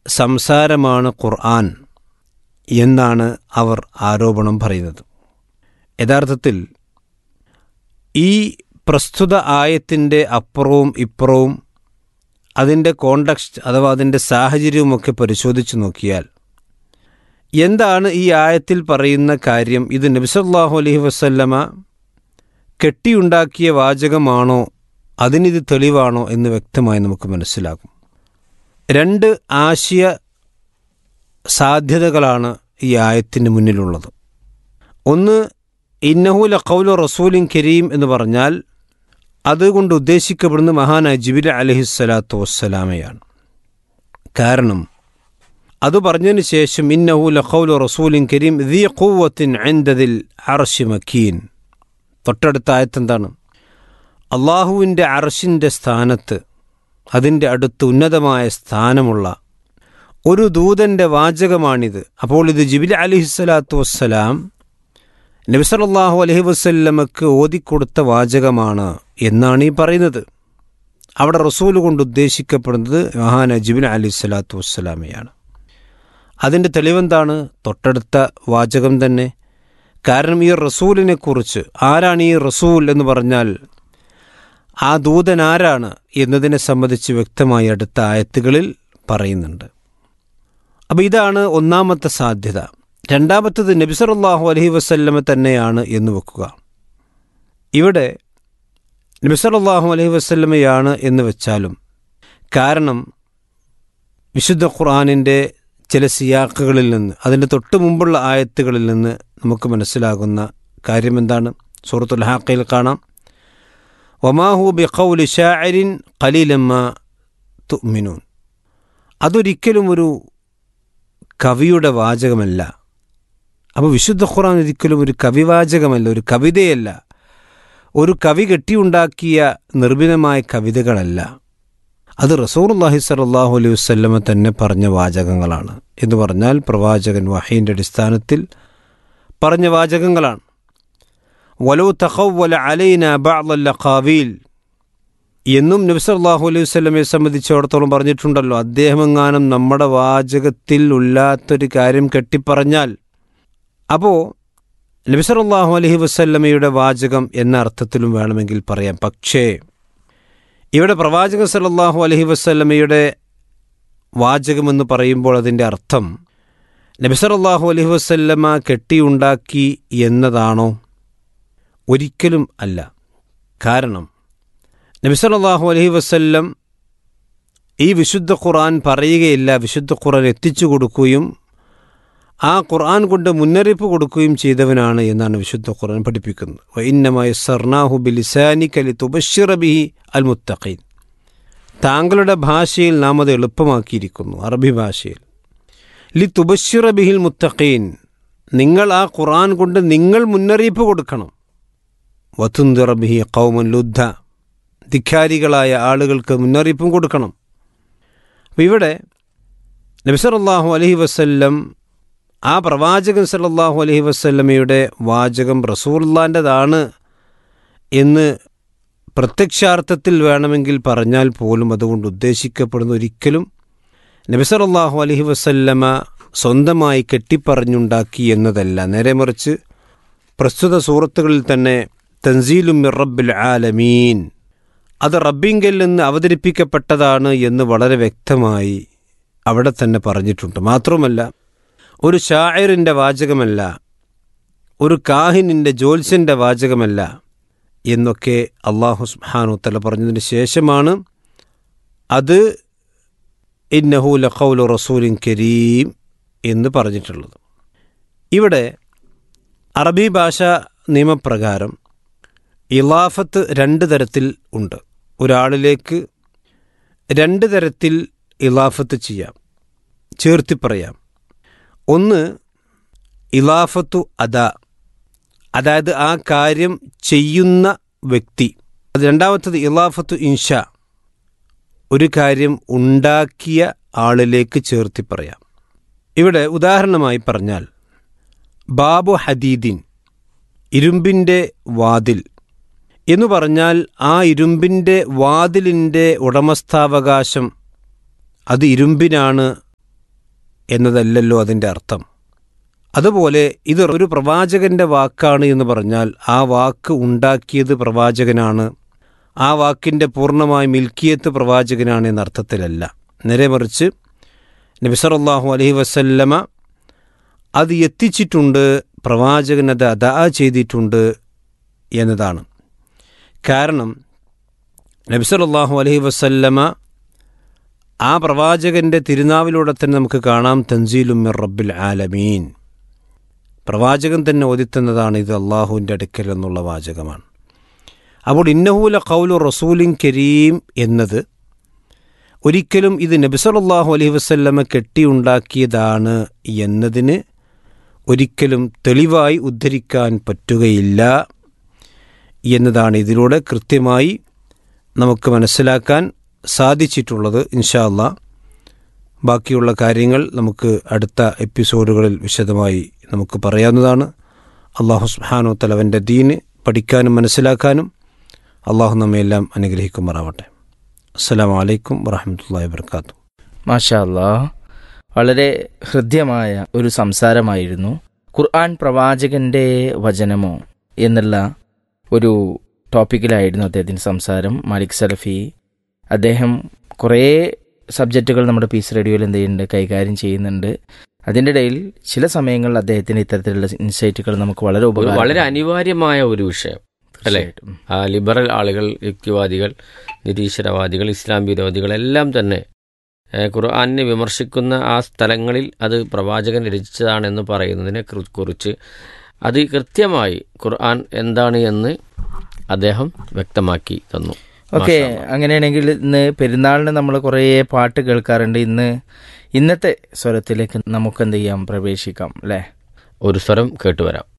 സംസാരമാണ് ഖുർആൻ എന്നാണ് അവർ ആരോപണം പറയുന്നത് യഥാർത്ഥത്തിൽ ഈ പ്രസ്തുത ആയത്തിൻ്റെ അപ്പുറവും ഇപ്പുറവും അതിൻ്റെ കോണ്ടക്സ്റ്റ് അഥവാ അതിൻ്റെ സാഹചര്യവുമൊക്കെ പരിശോധിച്ച് നോക്കിയാൽ എന്താണ് ഈ ആയത്തിൽ പറയുന്ന കാര്യം ഇത് നബിസല്ലാഹു അലൈഹി വസല്ലമ കെട്ടിയുണ്ടാക്കിയ വാചകമാണോ അതിനിത് തെളിവാണോ എന്ന് വ്യക്തമായി നമുക്ക് മനസ്സിലാകും രണ്ട് ആശയ സാധ്യതകളാണ് ഈ ആയത്തിന് മുന്നിലുള്ളത് ഒന്ന് ഇന്നഹുല കൗലു റസൂലിൻ കരീം എന്ന് പറഞ്ഞാൽ അതുകൊണ്ട് ഉദ്ദേശിക്കപ്പെടുന്ന മഹാനായ ജിബിൽ അലഹിസ്സലാത്തു വസ്സലാമയാണ് കാരണം അത് പറഞ്ഞതിന് ശേഷം ഇന്നഹുല കൗലു റസൂലിൻ കരീം ദീ ഖൂവത്തിൻ അൻദതിൽ അർഷി മക്കീൻ തൊട്ടടുത്ത ആയത്തെന്താണ് അള്ളാഹുവിൻ്റെ അർഷിൻ്റെ സ്ഥാനത്ത് അതിൻ്റെ അടുത്ത് ഉന്നതമായ സ്ഥാനമുള്ള ഒരു ദൂതൻ്റെ വാചകമാണിത് അപ്പോൾ ഇത് ജിബിൽ അലിഹിസ്സലാത്തു വസ്സലാം നബിസലല്ലാഹു അലഹി വസ്ല്ലമക്ക് ഓതിക്കൊടുത്ത വാചകമാണ് എന്നാണ് ഈ പറയുന്നത് അവിടെ റസൂൽ കൊണ്ട് ഉദ്ദേശിക്കപ്പെടുന്നത് മഹാന ജിബിൻ അലി സ്വലാത്തു വസ്സലാമയാണ് അതിൻ്റെ തെളിവെന്താണ് തൊട്ടടുത്ത വാചകം തന്നെ കാരണം ഈ റസൂലിനെ കുറിച്ച് ആരാണ് ഈ റസൂൽ എന്ന് പറഞ്ഞാൽ ആ ദൂതൻ ആരാണ് എന്നതിനെ സംബന്ധിച്ച് വ്യക്തമായി അടുത്ത ആയത്തുകളിൽ പറയുന്നുണ്ട് അപ്പോൾ ഇതാണ് ഒന്നാമത്തെ സാധ്യത രണ്ടാമത്തത് നബിസറല്ലാഹു അലഹി വസ്ല്ലമ തന്നെയാണ് എന്ന് വെക്കുക ഇവിടെ നബിസറല്ലാഹു അലഹി വസ്ല്ലമയാണ് എന്ന് വെച്ചാലും കാരണം വിശുദ്ധ ഖുർആാനിൻ്റെ ചില സിയാക്കുകളിൽ നിന്ന് അതിൻ്റെ തൊട്ട് മുമ്പുള്ള ആയത്തുകളിൽ നിന്ന് നമുക്ക് മനസ്സിലാകുന്ന കാര്യം എന്താണ് സൂറത്തുൽ ഹാക്കയിൽ കാണാം ഒമാഹു ബി ഖൗലി ഷാരിൻ കലീലമ്മ തുമിനൂൻ അതൊരിക്കലും ഒരു കവിയുടെ വാചകമല്ല അപ്പോൾ വിശുദ്ധ ഖുർആൻ ഒരിക്കലും ഒരു കവിവാചകമല്ല ഒരു കവിതയല്ല ഒരു കവി കെട്ടിയുണ്ടാക്കിയ നിർഭിന്നമായ കവിതകളല്ല അത് റസൂർല്ലാഹി സലാഹു അലൈഹി വസ്ല്ലമ തന്നെ പറഞ്ഞ വാചകങ്ങളാണ് എന്ന് പറഞ്ഞാൽ പ്രവാചകൻ വഹീൻ്റെ അടിസ്ഥാനത്തിൽ പറഞ്ഞ വാചകങ്ങളാണ് വലോ തഖവല അലൈന ബഅ്ള ഖാവീൽ എന്നും നബ്സല്ലാഹു അലൈഹി വസ്ലമയെ സംബന്ധിച്ചിടത്തോളം പറഞ്ഞിട്ടുണ്ടല്ലോ അദ്ദേഹം എങ്ങാനും നമ്മുടെ വാചകത്തിൽ ഇല്ലാത്തൊരു കാര്യം കെട്ടിപ്പറഞ്ഞാൽ അപ്പോൾ നബിസറല്ലാഹു അലഹി വസ്ല്ലമയുടെ വാചകം എന്ന അർത്ഥത്തിലും വേണമെങ്കിൽ പറയാം പക്ഷേ ഇവിടെ പ്രവാചകൻ സല്ലാഹു അലഹി വസ്ല്ലമയുടെ വാചകമെന്ന് പറയുമ്പോൾ അതിൻ്റെ അർത്ഥം നബിസറല്ലാഹു അലഹി വസ്ല്ലമ കെട്ടിയുണ്ടാക്കി എന്നതാണോ ഒരിക്കലും അല്ല കാരണം നബിസല്ലാഹു അലഹി വസ്ല്ലം ഈ വിശുദ്ധ ഖുർആൻ പറയുകയില്ല വിശുദ്ധ ഖുർആൻ എത്തിച്ചു കൊടുക്കുകയും ആ ഖുർആൻ കൊണ്ട് മുന്നറിയിപ്പ് കൊടുക്കുകയും ചെയ്തവനാണ് എന്നാണ് വിശുദ്ധ ഖുർആൻ പഠിപ്പിക്കുന്നത് ഇന്നമായ സർനാഹു ബിലിസാനി കലി തുബഷിറബിഹി അൽ മുത്തഖീൻ താങ്കളുടെ ഭാഷയിൽ നാം അത് എളുപ്പമാക്കിയിരിക്കുന്നു അറബി ഭാഷയിൽ ലി തുബഷിറബിഹിൽ മുത്തഖീൻ നിങ്ങൾ ആ ഖുർആൻ കൊണ്ട് നിങ്ങൾ മുന്നറിയിപ്പ് കൊടുക്കണം വത്തുന്തിറബിഹി കൗമൻ ലുദ്ധ ധിഖാരികളായ ആളുകൾക്ക് മുന്നറിയിപ്പും കൊടുക്കണം അപ്പം ഇവിടെ നബിസറല്ലാഹു അലഹി വസ്ല്ലം ആ പ്രവാചകൻ സല്ലാഹു അലഹി വസ്ല്ലമയുടെ വാചകം റസൂള്ളാൻ്റെതാണ് എന്ന് പ്രത്യക്ഷാർത്ഥത്തിൽ വേണമെങ്കിൽ പറഞ്ഞാൽ പോലും അതുകൊണ്ട് ഉദ്ദേശിക്കപ്പെടുന്ന ഒരിക്കലും നബിസറല്ലാഹു അലഹി വസ്ല്ലമ സ്വന്തമായി കെട്ടിപ്പറഞ്ഞുണ്ടാക്കി എന്നതല്ല നേരെ മറിച്ച് പ്രസ്തുത സൂറത്തുകളിൽ തന്നെ തൻസീലും മിറബിൽ ആലമീൻ അത് റബ്ബിങ്കിൽ നിന്ന് അവതരിപ്പിക്കപ്പെട്ടതാണ് എന്ന് വളരെ വ്യക്തമായി അവിടെ തന്നെ പറഞ്ഞിട്ടുണ്ട് മാത്രമല്ല ഒരു ഷായറിൻ്റെ വാചകമല്ല ഒരു കാഹിനിൻ്റെ ജോത്സ്യൻ്റെ വാചകമല്ല എന്നൊക്കെ അള്ളാഹു സുബ്ഹാനു തല പറഞ്ഞതിന് ശേഷമാണ് അത് ഇന്നഹു ലഖൗലു റസൂലിൻ കരീം എന്ന് പറഞ്ഞിട്ടുള്ളത് ഇവിടെ അറബി ഭാഷ നിയമപ്രകാരം ഇലാഫത്ത് രണ്ട് തരത്തിൽ ഉണ്ട് ഒരാളിലേക്ക് രണ്ട് തരത്തിൽ ഇലാഫത്ത് ചെയ്യാം ചേർത്തി പറയാം ഒന്ന് ഇലാഫത്തു അദ അതായത് ആ കാര്യം ചെയ്യുന്ന വ്യക്തി അത് രണ്ടാമത്തത് ഇലാഫത്തു ഇൻഷ ഒരു കാര്യം ഉണ്ടാക്കിയ ആളിലേക്ക് ചേർത്തി പറയാം ഇവിടെ ഉദാഹരണമായി പറഞ്ഞാൽ ബാബു ഹദീദിൻ ഇരുമ്പിൻ്റെ വാതിൽ എന്ന് പറഞ്ഞാൽ ആ ഇരുമ്പിൻ്റെ വാതിലിൻ്റെ ഉടമസ്ഥാവകാശം അത് ഇരുമ്പിനാണ് എന്നതല്ലല്ലോ അതിൻ്റെ അർത്ഥം അതുപോലെ ഇത് ഒരു പ്രവാചകന്റെ വാക്കാണ് എന്ന് പറഞ്ഞാൽ ആ വാക്ക് ഉണ്ടാക്കിയത് പ്രവാചകനാണ് ആ വാക്കിൻ്റെ പൂർണ്ണമായ മിൽക്കിയത്ത് പ്രവാചകനാണ് എന്ന അർത്ഥത്തിലല്ല നേരെ മറിച്ച് നബിസറല്ലാഹു അലഹി വസല്ലമ അത് എത്തിച്ചിട്ടുണ്ട് പ്രവാചകൻ അത് അദാ ചെയ്തിട്ടുണ്ട് എന്നതാണ് കാരണം നബിസറല്ലാഹു അലഹി വസല്ലമ ആ പ്രവാചകൻ്റെ തിരുനാവിലൂടെ തന്നെ നമുക്ക് കാണാം തൻസീലുമിർ റബ്ബിൽ ആലമീൻ പ്രവാചകൻ തന്നെ ഓതിത്തുന്നതാണ് ഇത് അള്ളാഹുവിൻ്റെ അടുക്കൽ എന്നുള്ള വാചകമാണ് അപ്പോൾ ഇന്നഹൂല കൗലു റസൂലിൻ കരീം എന്നത് ഒരിക്കലും ഇത് നബിസലല്ലാഹു അലൈഹി വസ്ല്ലമ കെട്ടിയുണ്ടാക്കിയതാണ് എന്നതിന് ഒരിക്കലും തെളിവായി ഉദ്ധരിക്കാൻ പറ്റുകയില്ല എന്നതാണ് ഇതിലൂടെ കൃത്യമായി നമുക്ക് മനസ്സിലാക്കാൻ സാധിച്ചിട്ടുള്ളത് ഇൻഷാ അല്ലാ ബാക്കിയുള്ള കാര്യങ്ങൾ നമുക്ക് അടുത്ത എപ്പിസോഡുകളിൽ വിശദമായി നമുക്ക് പറയാവുന്നതാണ് അള്ളാഹു സുബ്ഹാനു തലവൻ്റെ ദീന് പഠിക്കാനും മനസ്സിലാക്കാനും അള്ളാഹു നമ്മയെല്ലാം അനുഗ്രഹിക്കുമാറാവട്ടെ അസ്സാം വലൈക്കും വറഹമത്തല്ലാ വർക്കാത്തു മാഷാ അല്ലാ വളരെ ഹൃദ്യമായ ഒരു സംസാരമായിരുന്നു ഖുർആൻ പ്രവാചകന്റെ വചനമോ എന്നുള്ള ഒരു ടോപ്പിക്കിലായിരുന്നു അദ്ദേഹത്തിൻ്റെ സംസാരം മാലിക് സലഫി അദ്ദേഹം കുറേ സബ്ജക്റ്റുകൾ നമ്മുടെ പീസ് റേഡിയോയിൽ എന്ത് ചെയ്യുന്നുണ്ട് കൈകാര്യം ചെയ്യുന്നുണ്ട് അതിൻ്റെ ഇടയിൽ ചില സമയങ്ങളിൽ അദ്ദേഹത്തിന് ഇത്തരത്തിലുള്ള ഇൻസൈറ്റുകൾ നമുക്ക് വളരെ ഒരു ഉപകാരം വളരെ അനിവാര്യമായ ഒരു വിഷയം അല്ലേ ആ ലിബറൽ ആളുകൾ യുക്തിവാദികൾ നിരീശ്വരവാദികൾ ഇസ്ലാം വിരോധികൾ എല്ലാം തന്നെ ഏ, ഖുർആനെ വിമർശിക്കുന്ന ആ സ്ഥലങ്ങളിൽ അത് പ്രവാചകൻ രചിച്ചതാണെന്ന് പറയുന്നതിനെ കുറി- കുറിച്ച് അത് കൃത്യമായി ഖുർആൻ എന്താണ് എന്ന് അദ്ദേഹം വ്യക്തമാക്കി തന്നു ഓക്കെ മാഷാ അല്ലാ. അങ്ങനെയാണെങ്കിൽ ഇന്ന് പെരുന്നാളിന് നമ്മൾ കുറേ പാട്ട് കേൾക്കാറുണ്ട് ഇന്ന് ഇന്നത്തെ സ്വരത്തിലേക്ക് നമുക്ക് എന്ത് ചെയ്യാം പ്രവേശിക്കാം അല്ലേ ഒരു സ്വരം കേട്ടുവരാം